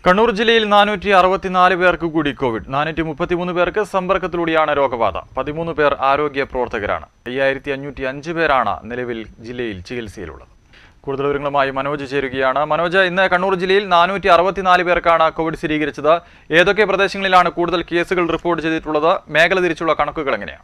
കണ്ണൂർ ജില്ലയിൽ നാനൂറ്റി അറുപത്തിനാല് പേർക്ക് കൂടി കോവിഡ് നാനൂറ്റി മുപ്പത്തിമൂന്ന് പേർക്ക് സമ്പർക്കത്തിലൂടെയാണ് രോഗബാധ പതിമൂന്ന് പേർ ആരോഗ്യ പ്രവർത്തകരാണ് അയ്യായിരത്തി അഞ്ഞൂറ്റി അഞ്ച് പേരാണ് നിലവിൽ ജില്ലയിൽ ചികിത്സയിലുള്ളത് കൂടുതൽ വിവരങ്ങളുമായി മനോജ് ചേരുകയാണ് മനോജ് ഇന്ന് കണ്ണൂർ ജില്ലയിൽ നാനൂറ്റി അറുപത്തിനാല് പേർക്കാണ് കോവിഡ് സ്ഥിരീകരിച്ചത് ഏതൊക്കെ പ്രദേശങ്ങളിലാണ് കൂടുതൽ കേസുകൾ റിപ്പോർട്ട് ചെയ്തിട്ടുള്ളത് മേഖല തിരിച്ചുള്ള കണക്കുകൾ എങ്ങനെയാണ്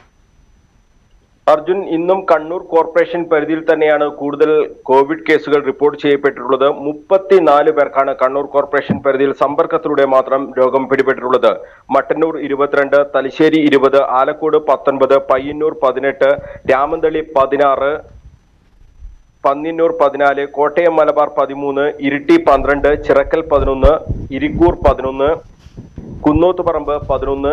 അർജുൻ ഇന്നും കണ്ണൂർ കോർപ്പറേഷൻ പരിധിയിൽ തന്നെയാണ് കൂടുതൽ കോവിഡ് കേസുകൾ റിപ്പോർട്ട് ചെയ്യപ്പെട്ടിട്ടുള്ളത് മുപ്പത്തിനാല് പേർക്കാണ് കണ്ണൂർ കോർപ്പറേഷൻ പരിധിയിൽ സമ്പർക്കത്തിലൂടെ മാത്രം രോഗം പിടിപെട്ടിട്ടുള്ളത് മട്ടന്നൂർ ഇരുപത്തിരണ്ട് തലശ്ശേരി ഇരുപത് ആലക്കോട് പത്തൊൻപത് പയ്യന്നൂർ പതിനെട്ട് രാമന്തളി പതിനാറ് പന്നിന്നൂർ പതിനാല് കോട്ടയം മലബാർ പതിമൂന്ന് ഇരിട്ടി പന്ത്രണ്ട് ചിറക്കൽ പതിനൊന്ന് ഇരിക്കൂർ പതിനൊന്ന് കുന്നോത്തുപറമ്പ് പതിനൊന്ന്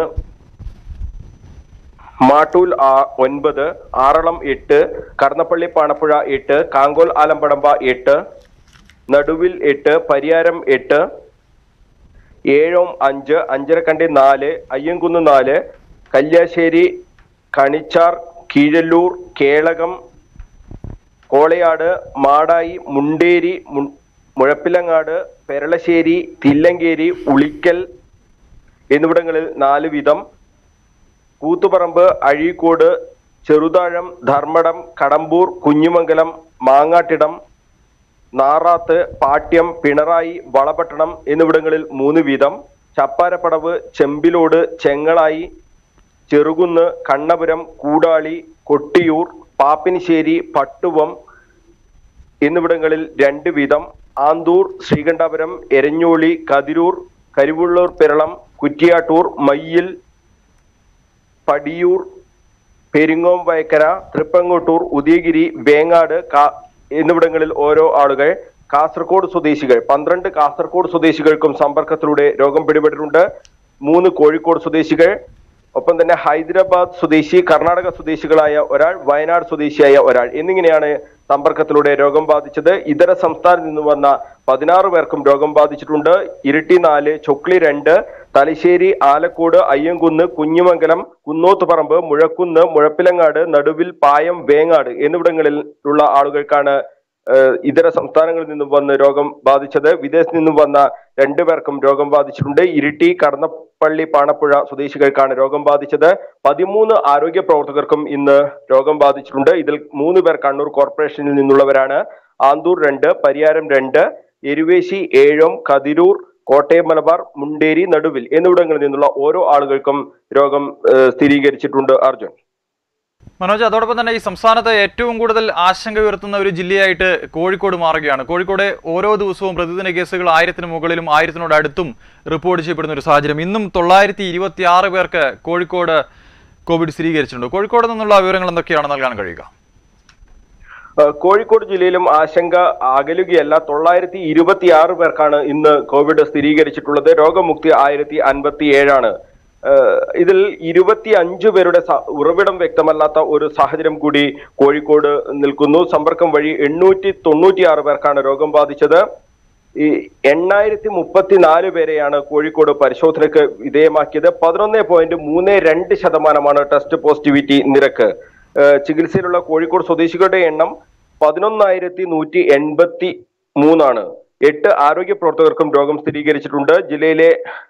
മാട്ടൂൽ ആ- ഒൻപത് ആറളം എട്ട് കടന്നപ്പള്ളി പാണപ്പുഴ എട്ട് കാങ്കോൽ ആലമ്പടമ്പ എട്ട് നടുവിൽ എട്ട് പരിയാരം എട്ട് ഏഴോം അഞ്ച് അഞ്ചരക്കണ്ടി നാല് അയ്യൻകുന്ന് നാല് കല്യാശ്ശേരി കണിച്ചാർ കീഴല്ലൂർ കേളകം കോളയാട് മാടായി മുണ്ടേരി മു- മുഴപ്പിലങ്ങാട് പെരളശ്ശേരി തില്ലങ്കേരി ഉളിക്കൽ എന്നിവിടങ്ങളിൽ നാല് വീതം കൂത്തുപറമ്പ് അഴീക്കോട് ചെറുതാഴം ധർമ്മടം കടമ്പൂർ കുഞ്ഞിമംഗലം മാങ്ങാട്ടിടം നാറാത്ത് പാട്യം പിണറായി വളപട്ടണം എന്നിവിടങ്ങളിൽ മൂന്ന് വീതം ചപ്പാരപ്പടവ് ചെമ്പിലോട് ചെങ്ങളായി ചെറുകുന്ന് കണ്ണപുരം കൂടാളി കൊട്ടിയൂർ പാപ്പിനിശ്ശേരി പട്ടുവം എന്നിവിടങ്ങളിൽ രണ്ട് വീതം ആന്തൂർ ശ്രീകണ്ഠാപുരം എരഞ്ഞോളി കതിരൂർ കരിവുള്ളൂർ പിരളം കുറ്റിയാട്ടൂർ മയ്യിൽ പടിയൂർ പെരിങ്ങോം വയക്കര തൃപ്പങ്ങോട്ടൂർ ഉദയഗിരി വേങ്ങാട് കാ- എന്നിവിടങ്ങളിൽ ഓരോ ആളുകൾ കാസർഗോഡ് സ്വദേശികൾ പന്ത്രണ്ട് കാസർഗോഡ് സ്വദേശികൾക്കും സമ്പർക്കത്തിലൂടെ രോഗം പിടിപെട്ടിട്ടുണ്ട് മൂന്ന് കോഴിക്കോട് സ്വദേശികൾ ഒപ്പം തന്നെ ഹൈദരാബാദ് സ്വദേശി കർണാടക സ്വദേശികളായ ഒരാൾ വയനാട് സ്വദേശിയായ ഒരാൾ എന്നിങ്ങനെയാണ് സമ്പർക്കത്തിലൂടെ രോഗം ബാധിച്ചത് ഇതര സംസ്ഥാനത്ത് നിന്ന് വന്ന പതിനാറ് പേർക്കും രോഗം ബാധിച്ചിട്ടുണ്ട് ഇരിട്ടി നാല് ചൊക്ലി രണ്ട് തലശ്ശേരി ആലക്കോട് അയ്യങ്കുന്ന് കുഞ്ഞിമംഗലം കുന്നോത്തുപറമ്പ് മുഴക്കുന്ന് മുഴപ്പിലങ്ങാട് നടുവിൽ പായം വേങ്ങാട് എന്നിവിടങ്ങളിൽ ഉള്ള ആളുകൾക്കാണ് ഏഹ് ഇതര സംസ്ഥാനങ്ങളിൽ നിന്നും വന്ന് രോഗം ബാധിച്ചത് വിദേശത്ത് നിന്നും വന്ന രണ്ടു പേർക്കും രോഗം ബാധിച്ചിട്ടുണ്ട് ഇരിട്ടി കടന്നപ്പള്ളി പാണപ്പുഴ സ്വദേശികൾക്കാണ് രോഗം ബാധിച്ചത് പതിമൂന്ന് ആരോഗ്യ പ്രവർത്തകർക്കും ഇന്ന് രോഗം ബാധിച്ചിട്ടുണ്ട് ഇതിൽ മൂന്ന് പേർ കണ്ണൂർ കോർപ്പറേഷനിൽ നിന്നുള്ളവരാണ് ആന്തൂർ രണ്ട് പരിയാരം രണ്ട് എരുവേശി ഏഴോം കതിരൂർ കോട്ടയം മലബാർ മുണ്ടേരി നടുവിൽ എന്നിവിടങ്ങളിൽ നിന്നുള്ള ഓരോ ആളുകൾക്കും രോഗം ഏഹ് സ്ഥിരീകരിച്ചിട്ടുണ്ട് അർജുൻ മനോജ് അതോടൊപ്പം തന്നെ ഈ സംസ്ഥാനത്ത് ഏറ്റവും കൂടുതൽ ആശങ്ക ഉയർത്തുന്ന ഒരു ജില്ലയായിട്ട് കോഴിക്കോട് മാറുകയാണ് കോഴിക്കോട് ഓരോ ദിവസവും പ്രതിദിന കേസുകൾ ആയിരത്തിന് മുകളിലും ആയിരത്തിനോട് അടുത്തും റിപ്പോർട്ട് ചെയ്യപ്പെടുന്ന ഒരു സാഹചര്യം ഇന്നും തൊള്ളായിരത്തി ഇരുപത്തി ആറ് പേർക്ക് കോഴിക്കോട് കോവിഡ് സ്ഥിരീകരിച്ചിട്ടുണ്ട് കോഴിക്കോട് നിന്നുള്ള വിവരങ്ങൾ എന്തൊക്കെയാണ് നൽകാൻ കഴിയുക ഏഹ് കോഴിക്കോട് ജില്ലയിലും ആശങ്ക അകലുകയല്ല തൊള്ളായിരത്തി ഇരുപത്തി ആറ് പേർക്കാണ് ഇന്ന് കോവിഡ് സ്ഥിരീകരിച്ചിട്ടുള്ളത് രോഗമുക്തി ആയിരത്തി അൻപത്തി ഏഴാണ് ഏഹ് ഇതിൽ ഇരുപത്തി അഞ്ചു പേരുടെ സ- ഉറവിടം വ്യക്തമല്ലാത്ത ഒരു സാഹചര്യം കൂടി കോഴിക്കോട് നിൽക്കുന്നു സമ്പർക്കം വഴി എണ്ണൂറ്റി തൊണ്ണൂറ്റി ആറ് പേർക്കാണ് രോഗം ബാധിച്ചത് ഈ എണ്ണായിരത്തി മുപ്പത്തിനാല് പേരെയാണ് കോഴിക്കോട് പരിശോധനയ്ക്ക് വിധേയമാക്കിയത് പതിനൊന്ന് പോയിന്റ് മൂന്ന് രണ്ട് ശതമാനമാണ് ടെസ്റ്റ് പോസിറ്റിവിറ്റി നിരക്ക് ഏഹ് ചികിത്സയിലുള്ള കോഴിക്കോട് സ്വദേശികളുടെ എണ്ണം പതിനൊന്നായിരത്തി നൂറ്റി എൺപത്തി മൂന്നാണ് എട്ട് ആരോഗ്യ പ്രവർത്തകർക്കും രോഗം സ്ഥിരീകരിച്ചിട്ടുണ്ട് ജില്ലയിലെ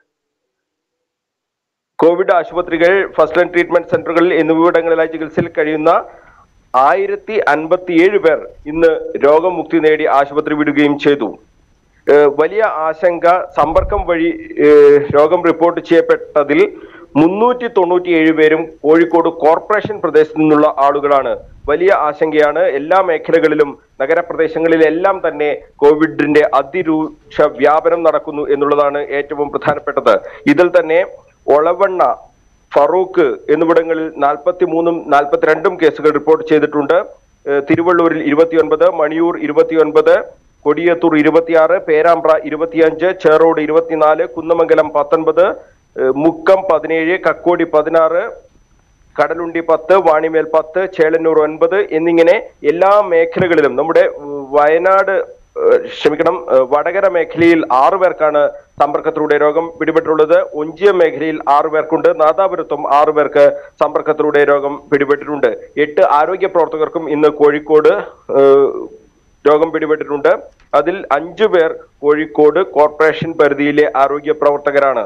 കോവിഡ് ആശുപത്രികൾ ഫസ്റ്റ് ലൈൻ ട്രീറ്റ്മെന്റ് സെന്ററുകളിൽ എന്നിവിടങ്ങളിലായി ചികിത്സയിൽ കഴിയുന്ന ആയിരത്തി അൻപത്തിയേഴ് പേർ ഇന്ന് രോഗമുക്തി നേടി ആശുപത്രി വിടുകയും ചെയ്തു ഏഹ് വലിയ ആശങ്ക സമ്പർക്കം വഴി ഏഹ് രോഗം റിപ്പോർട്ട് ചെയ്യപ്പെട്ടതിൽ മുന്നൂറ്റി തൊണ്ണൂറ്റിയേഴ് പേരും കോഴിക്കോട് കോർപ്പറേഷൻ പ്രദേശത്തു നിന്നുള്ള ആളുകളാണ് വലിയ ആശങ്കയാണ് എല്ലാ മേഖലകളിലും നഗരപ്രദേശങ്ങളിലെല്ലാം തന്നെ കോവിഡിന്റെ അതിരൂക്ഷ വ്യാപനം നടക്കുന്നു എന്നുള്ളതാണ് ഏറ്റവും പ്രധാനപ്പെട്ടത് ഇതിൽ തന്നെ ഒളവണ്ണ ഫറൂഖ് എന്നിവിടങ്ങളിൽ നാൽപ്പത്തി മൂന്നും നാൽപ്പത്തിരണ്ടും കേസുകൾ റിപ്പോർട്ട് ചെയ്തിട്ടുണ്ട് ഏഹ് തിരുവള്ളൂരിൽ ഇരുപത്തിയൊൻപത് മണിയൂർ ഇരുപത്തിയൊൻപത് കൊടിയത്തൂർ ഇരുപത്തിയാറ് പേരാമ്പ്ര ഇരുപത്തിയഞ്ച് ചേറോട് ഇരുപത്തിനാല് കുന്നമംഗലം പത്തൊൻപത് ഏഹ് മുക്കം പതിനേഴ് കക്കോടി പതിനാറ് കടലുണ്ടി പത്ത് വാണിമേൽ പത്ത് ചേളന്നൂർ ഒൻപത് എന്നിങ്ങനെ എല്ലാ മേഖലകളിലും നമ്മുടെ ഉം, വയനാട് ഏഹ്, ക്ഷമിക്കണം ഏഹ്, വടകര മേഖലയിൽ ആറു പേർക്കാണ് സമ്പർക്കത്തിലൂടെ രോഗം പിടിപെട്ടിട്ടുള്ളത് ഒഞ്ചിയം മേഖലയിൽ ആറു പേർക്കുണ്ട് നാദാപുരത്തും ആറു പേർക്ക് സമ്പർക്കത്തിലൂടെ രോഗം പിടിപെട്ടിട്ടുണ്ട് എട്ട് ആരോഗ്യ പ്രവർത്തകർക്കും ഇന്ന് കോഴിക്കോട് ഏഹ്, രോഗം പിടിപെട്ടിട്ടുണ്ട് അതിൽ അഞ്ചു പേർ കോഴിക്കോട് കോർപ്പറേഷൻ പരിധിയിലെ ആരോഗ്യ പ്രവർത്തകരാണ്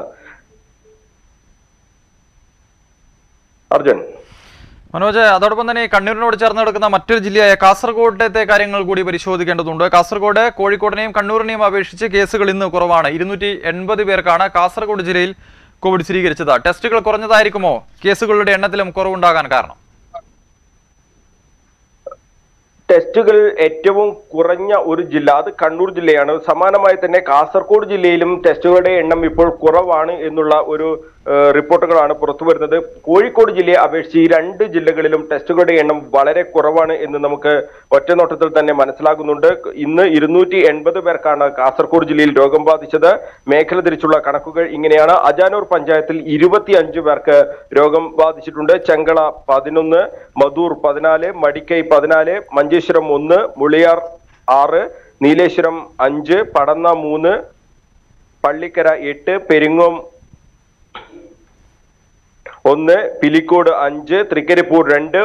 അർജുൻ മനോജ് അതോടൊപ്പം തന്നെ ഈ കണ്ണൂരിനോട് ചേർന്ന് കിടക്കുന്ന മറ്റൊരു ജില്ലയായ കാസർഗോഡത്തെ കാര്യങ്ങൾ കൂടി പരിശോധിക്കേണ്ടതുണ്ട് കാസർഗോഡ് കോഴിക്കോടിനെയും കണ്ണൂരിനെയും അപേക്ഷിച്ച് കേസുകൾ ഇന്ന് കുറവാണ് ഇരുന്നൂറ്റി എൺപത് പേർക്കാണ് കാസർഗോഡ് ജില്ലയിൽ കോവിഡ് സ്ഥിരീകരിച്ചത് ടെസ്റ്റുകൾ കുറഞ്ഞതായിരിക്കുമോ കേസുകളുടെ എണ്ണത്തിലും കുറവുണ്ടാകാൻ കാരണം ടെസ്റ്റുകൾ ഏറ്റവും കുറഞ്ഞ ഒരു ജില്ല അത് കണ്ണൂർ ജില്ലയാണ് സമാനമായി തന്നെ കാസർഗോഡ് ജില്ലയിലും ടെസ്റ്റുകളുടെ എണ്ണം ഇപ്പോൾ കുറവാണ് എന്നുള്ള ഒരു ഏഹ്, റിപ്പോർട്ടുകളാണ് പുറത്തു വരുന്നത് കോഴിക്കോട് ജില്ലയെ അപേക്ഷിച്ച് ഈ രണ്ട് ജില്ലകളിലും ടെസ്റ്റുകളുടെ എണ്ണം വളരെ കുറവാണ് എന്ന് നമുക്ക് ഒറ്റനോട്ടത്തിൽ തന്നെ മനസ്സിലാകുന്നുണ്ട് ഇന്ന് ഇരുന്നൂറ്റി എൺപത് പേർക്കാണ് കാസർഗോഡ് ജില്ലയിൽ രോഗം ബാധിച്ചത് മേഖല തിരിച്ചുള്ള കണക്കുകൾ ഇങ്ങനെയാണ് അജാനൂർ പഞ്ചായത്തിൽ ഇരുപത്തി അഞ്ച് പേർക്ക് രോഗം ബാധിച്ചിട്ടുണ്ട് ചെങ്കള പതിനൊന്ന് മധൂർ പതിനാല് മടിക്കൈ പതിനാല് മഞ്ചേശ്വരം ഒന്ന് മുളിയാർ ആറ് നീലേശ്വരം അഞ്ച് പടന്ന മൂന്ന് പള്ളിക്കര എട്ട് പെരിങ്ങോം ഒന്ന് പിലിക്കോട് അഞ്ച് തൃക്കരിപ്പൂർ രണ്ട്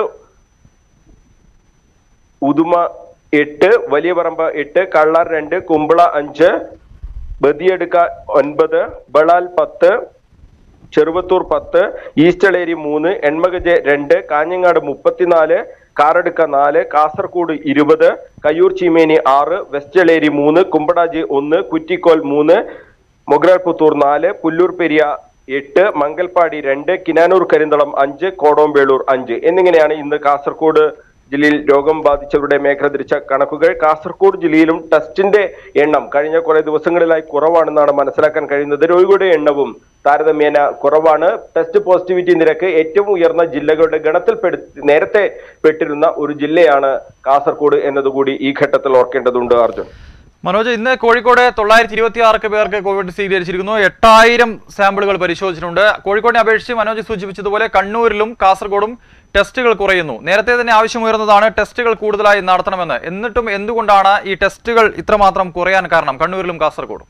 ഉദുമ എട്ട് വലിയ പറമ്പ് എട്ട് കള്ളാർ രണ്ട് കുമ്പള അഞ്ച് ബദിയെടുക്ക ഒൻപത് ബളാൽ പത്ത് ചെറുവത്തൂർ പത്ത് ഈസ്റ്റളേരി മൂന്ന് എൺമകജ് രണ്ട് കാഞ്ഞങ്ങാട് മുപ്പത്തിനാല് കാറടുക്ക നാല് കാസർഗോഡ് ഇരുപത് കയ്യൂർ ചീമേനി ആറ് വെസ്റ്റളേരി മൂന്ന് കുമ്പടാജി ഒന്ന് കുറ്റിക്കോൽ മൂന്ന് മൊഗ്രാൽപുത്തൂർ നാല് പുല്ലൂർ പെരിയ എട്ട് മംഗൽപാടി രണ്ട് കിനാനൂർ കരിന്തളം അഞ്ച് കോടോംബേളൂർ അഞ്ച് എന്നിങ്ങനെയാണ് ഇന്ന് കാസർഗോഡ് ജില്ലയിൽ രോഗം ബാധിച്ചവരുടെ മേഖല തിരിച്ച കണക്കുകൾ കാസർഗോഡ് ജില്ലയിലും ടെസ്റ്റിന്റെ എണ്ണം കഴിഞ്ഞ കുറെ ദിവസങ്ങളിലായി കുറവാണെന്നാണ് മനസ്സിലാക്കാൻ കഴിയുന്നത് രോഗികളുടെ എണ്ണവും താരതമ്യേന കുറവാണ് ടെസ്റ്റ് പോസിറ്റിവിറ്റി നിരക്ക് ഏറ്റവും ഉയർന്ന ജില്ലകളുടെ ഗണത്തിൽ പെടുത്തി നേരത്തെ പെട്ടിരുന്ന ഒരു ജില്ലയാണ് കാസർഗോഡ് എന്നതുകൂടി ഈ ഘട്ടത്തിൽ ഓർക്കേണ്ടതുണ്ട് അർജുൻ മനോജ് ഇന്ന് കോഴിക്കോട് തൊള്ളായിരത്തി ഇരുപത്തി ആറ് പേർക്ക് കോവിഡ് സ്ഥിരീകരിച്ചിരിക്കുന്നു എട്ടായിരം സാമ്പിളുകൾ പരിശോധിച്ചിട്ടുണ്ട് കോഴിക്കോടിനെ അപേക്ഷിച്ച് മനോജ് സൂചിപ്പിച്ചതുപോലെ കണ്ണൂരിലും കാസർഗോഡും ടെസ്റ്റുകൾ കുറയുന്നു നേരത്തെ തന്നെ ആവശ്യമുയർന്നതാണ് ടെസ്റ്റുകൾ കൂടുതലായി നടത്തണമെന്ന് എന്നിട്ടും എന്തുകൊണ്ടാണ് ഈ ടെസ്റ്റുകൾ ഇത്രമാത്രം കുറയാൻ കാരണം കണ്ണൂരിലും കാസർഗോഡും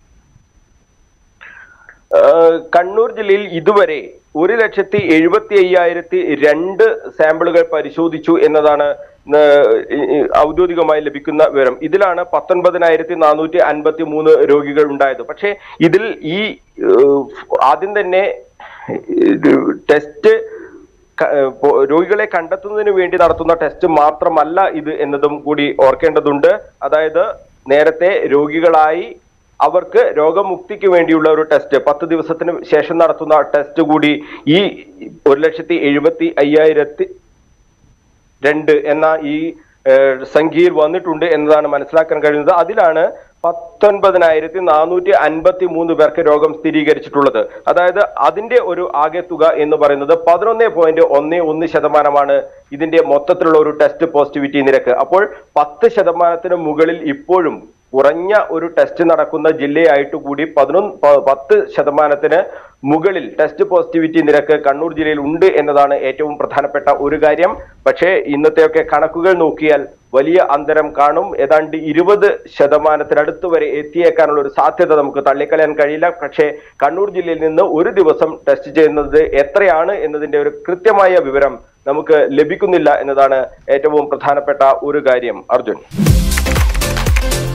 ഏഹ് കണ്ണൂർ ജില്ലയിൽ ഇതുവരെ ഒരു ലക്ഷത്തി എഴുപത്തി അയ്യായിരത്തി രണ്ട് സാമ്പിളുകൾ പരിശോധിച്ചു എന്നതാണ് ഏഹ് ഈ- ഈ ഔദ്യോഗികമായി ലഭിക്കുന്ന വിവരം ഇതിലാണ് പത്തൊൻപതിനായിരത്തി നാനൂറ്റി അൻപത്തി മൂന്ന് രോഗികൾ ഉണ്ടായത് പക്ഷേ ഇതിൽ ഈ ഏഹ് ആദ്യം തന്നെ ഇത് ടെസ്റ്റ് ക- ഏഹ് പോ- രോഗികളെ കണ്ടെത്തുന്നതിന് വേണ്ടി നടത്തുന്ന ടെസ്റ്റ് മാത്രമല്ല ഇത് എന്നതും കൂടി ഓർക്കേണ്ടതുണ്ട് അതായത് നേരത്തെ രോഗികളായി അവർക്ക് രോഗമുക്തിക്ക് വേണ്ടിയുള്ള ഒരു ടെസ്റ്റ് പത്ത് ദിവസത്തിന് ശേഷം നടത്തുന്ന ടെസ്റ്റ് കൂടി ഈ ഒരു ലക്ഷത്തി എഴുപത്തി അയ്യായിരത്തി രണ്ട് എന്ന ഈ ഏഹ്, സംഖ്യയിൽ വന്നിട്ടുണ്ട് എന്നതാണ് മനസ്സിലാക്കാൻ കഴിയുന്നത് അതിലാണ് പത്തൊൻപതിനായിരത്തി നാനൂറ്റി അൻപത്തി മൂന്ന് പേർക്ക് രോഗം സ്ഥിരീകരിച്ചിട്ടുള്ളത് അതായത് അതിന്റെ ഒരു ആകെ തുക എന്ന് പറയുന്നത് പതിനൊന്ന് പോയിന്റ് ഒന്ന് ഒന്ന് ശതമാനമാണ് ഇതിന്റെ മൊത്തത്തിലുള്ള ഒരു ടെസ്റ്റ് പോസിറ്റിവിറ്റി നിരക്ക് അപ്പോൾ പത്ത് ശതമാനത്തിന് മുകളിൽ ഇപ്പോഴും കുറഞ്ഞ ഒരു ടെസ്റ്റ് നടക്കുന്ന ജില്ലയായിട്ട് കൂടി പതിനൊന്ന് പ- പത്ത് ശതമാനത്തിന് മുകളിൽ ടെസ്റ്റ് പോസിറ്റിവിറ്റി നിരക്ക് കണ്ണൂർ ജില്ലയിൽ ഉണ്ട് എന്നതാണ് ഏറ്റവും പ്രധാനപ്പെട്ട ഒരു കാര്യം പക്ഷേ ഇന്നത്തെയൊക്കെ കണക്കുകൾ നോക്കിയാൽ വലിയ അന്തരം കാണും ഏതാണ്ട് ഇരുപത് ശതമാനത്തിനടുത്ത് വരെ എത്തിയേക്കാനുള്ള ഒരു സാധ്യത നമുക്ക് തള്ളിക്കളയാൻ കഴിയില്ല പക്ഷേ കണ്ണൂർ ജില്ലയിൽ നിന്ന് ഒരു ദിവസം ടെസ്റ്റ് ചെയ്യുന്നത് എത്രയാണ് എന്നതിന്റെ ഒരു കൃത്യമായ വിവരം നമുക്ക് ലഭിക്കുന്നില്ല എന്നതാണ് ഏറ്റവും പ്രധാനപ്പെട്ട ഒരു കാര്യം അർജുൻ